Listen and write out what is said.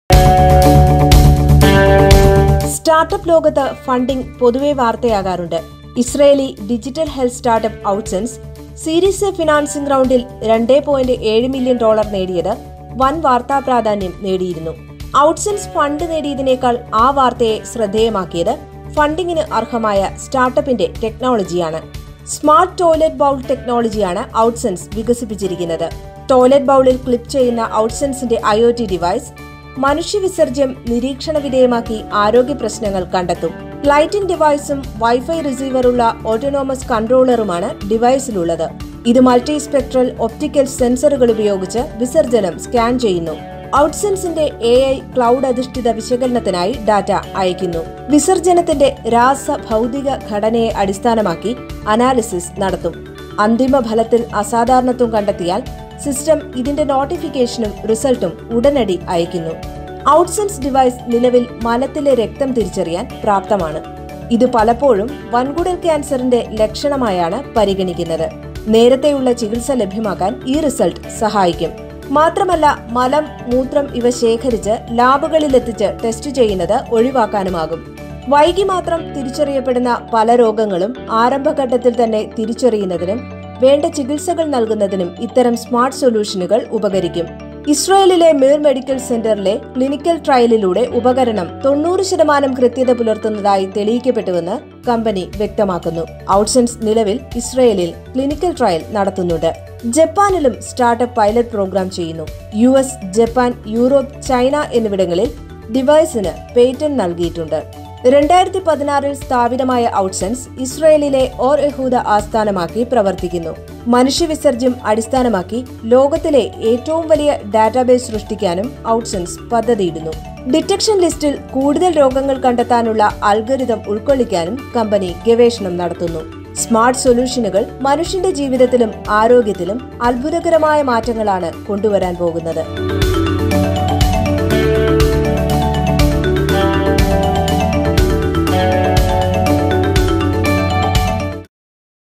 startup ലോകത്ത് funding പൊതുവെ വാർത്തയാകാറുണ്ട് Israeli digital health startup Outsense series A financing റൗണ്ടിൽ രണ്ട് പോയിന്റ് ഏഴ് മില്യൺ ഡോളർ നേടിയത് വൻ വാർത്താ പ്രാധാന്യം നേടിയിരുന്നു ഔട്ട്സൻസ് ഫണ്ട് നേടിയതിനേക്കാൾ ആ വാർത്തയെ ശ്രദ്ധേയമാക്കിയത് ഫണ്ടിങ്ങിന് അർഹമായ സ്റ്റാർട്ടപ്പിന്റെ ടെക്നോളജിയാണ് സ്മാർട്ട് ടോയ്ലറ്റ് ബൗൾ ടെക്നോളജിയാണ് ഔട്ട്സൻസ് വികസിപ്പിച്ചിരിക്കുന്നത് ടോയ്ലറ്റ് ബൗളിൽ ക്ലിപ്പ് ചെയ്യുന്ന ഔട്ട്സൻസിന്റെ ഐഒടി ഡിവൈസ് മനുഷ്യവിസർജ്യം നിരീക്ഷണ വിധേയമാക്കി ആരോഗ്യ പ്രശ്നങ്ങൾ കണ്ടെത്തും ലൈറ്റിംഗ് ഡിവൈസും വൈഫൈ റിസീവറുള്ള ഓട്ടോണോമസ് കൺട്രോളറുമാണ് ഡിവൈസിലുള്ളത് ഇത് മൾട്ടി സ്പെക്ട്രൽ ഒപ്റ്റിക്കൽ സെൻസറുകൾ ഉപയോഗിച്ച് വിസർജനം സ്കാൻ ചെയ്യുന്നു ഔട്ട്സെൻസിന്റെ എ ഐ ക്ലൗഡ് അധിഷ്ഠിത വിശകലനത്തിനായി ഡാറ്റ അയക്കുന്നു വിസർജനത്തിന്റെ രാസ ഭൗതിക ഘടനയെ അടിസ്ഥാനമാക്കി അനാലിസിസ് നടത്തും അന്തിമ ഫലത്തിൽ അസാധാരണത്വം കണ്ടെത്തിയാൽ സിസ്റ്റം ഇതിന്റെ നോട്ടിഫിക്കേഷനും റിസൾട്ടും ഉടനടി അയക്കുന്നു ഔട്ട്സെൻസ് ഡിവൈസ് നിലവിൽ മലത്തിലെ രക്തം തിരിച്ചറിയാൻ പ്രാപ്തമാണ് ഇത് പലപ്പോഴും വൻകുടൽ ക്യാൻസറിന്റെ ലക്ഷണമായാണ് പരിഗണിക്കുന്നത് നേരത്തെയുള്ള ചികിത്സ ലഭ്യമാക്കാൻ ഈ റിസൾട്ട് സഹായിക്കും മാത്രമല്ല മലം മൂത്രം ഇവ ശേഖരിച്ച് ലാബുകളിലെത്തിച്ച് ടെസ്റ്റ് ചെയ്യുന്നത് ഒഴിവാക്കാനുമാകും വൈകി മാത്രം തിരിച്ചറിയപ്പെടുന്ന പല രോഗങ്ങളും ആരംഭഘട്ടത്തിൽ തന്നെ തിരിച്ചറിയുന്നതിനും വേണ്ട ചികിത്സകൾ നൽകുന്നതിനും ഇത്തരം സ്മാർട്ട് സൊല്യൂഷനുകൾ ഉപകരിക്കും ഇസ്രായേലിലെ മീർ മെഡിക്കൽ സെന്ററിലെ ക്ലിനിക്കൽ ട്രയലിലൂടെ ഉപകരണം തൊണ്ണൂറ് ശതമാനം കൃത്യത പുലർത്തുന്നതായി തെളിയിക്കപ്പെട്ടുവെന്ന് കമ്പനി വ്യക്തമാക്കുന്നു ഔട്ട്സൻസ് നിലവിൽ ഇസ്രായേലിൽ ക്ലിനിക്കൽ ട്രയൽ നടത്തുന്നുണ്ട് ജപ്പാനിലും സ്റ്റാർട്ടപ്പ് പൈലറ്റ് പ്രോഗ്രാം ചെയ്യുന്നു U S Japan Europe China എന്നിവിടങ്ങളിൽ ഡിവൈസിന് പേറ്റന്റ് നൽകിയിട്ടുണ്ട് രണ്ടായിരത്തി പതിനാറിൽ സ്ഥാപിതമായ ഔട്ട്സൻസ് ഇസ്രയേലിലെ ഓർ യഹൂദ ആസ്ഥാനമാക്കി പ്രവർത്തിക്കുന്നു മനുഷ്യവിസർജ്യം അടിസ്ഥാനമാക്കി ലോകത്തിലെ ഏറ്റവും വലിയ ഡാറ്റാബേസ് സൃഷ്ടിക്കാനും ഔട്ട്സൻസ് പദ്ധതിയിടുന്നു ഡിറ്റക്ഷൻ ലിസ്റ്റിൽ കൂടുതൽ രോഗങ്ങൾ കണ്ടെത്താനുള്ള അൽഗരിതം ഉൾക്കൊള്ളിക്കാനും കമ്പനി ഗവേഷണം നടത്തുന്നു സ്മാർട്ട് സൊല്യൂഷനുകൾ മനുഷ്യന്റെ ജീവിതത്തിലും ആരോഗ്യത്തിലും അത്ഭുതകരമായ മാറ്റങ്ങളാണ് കൊണ്ടുവരാൻ പോകുന്നത്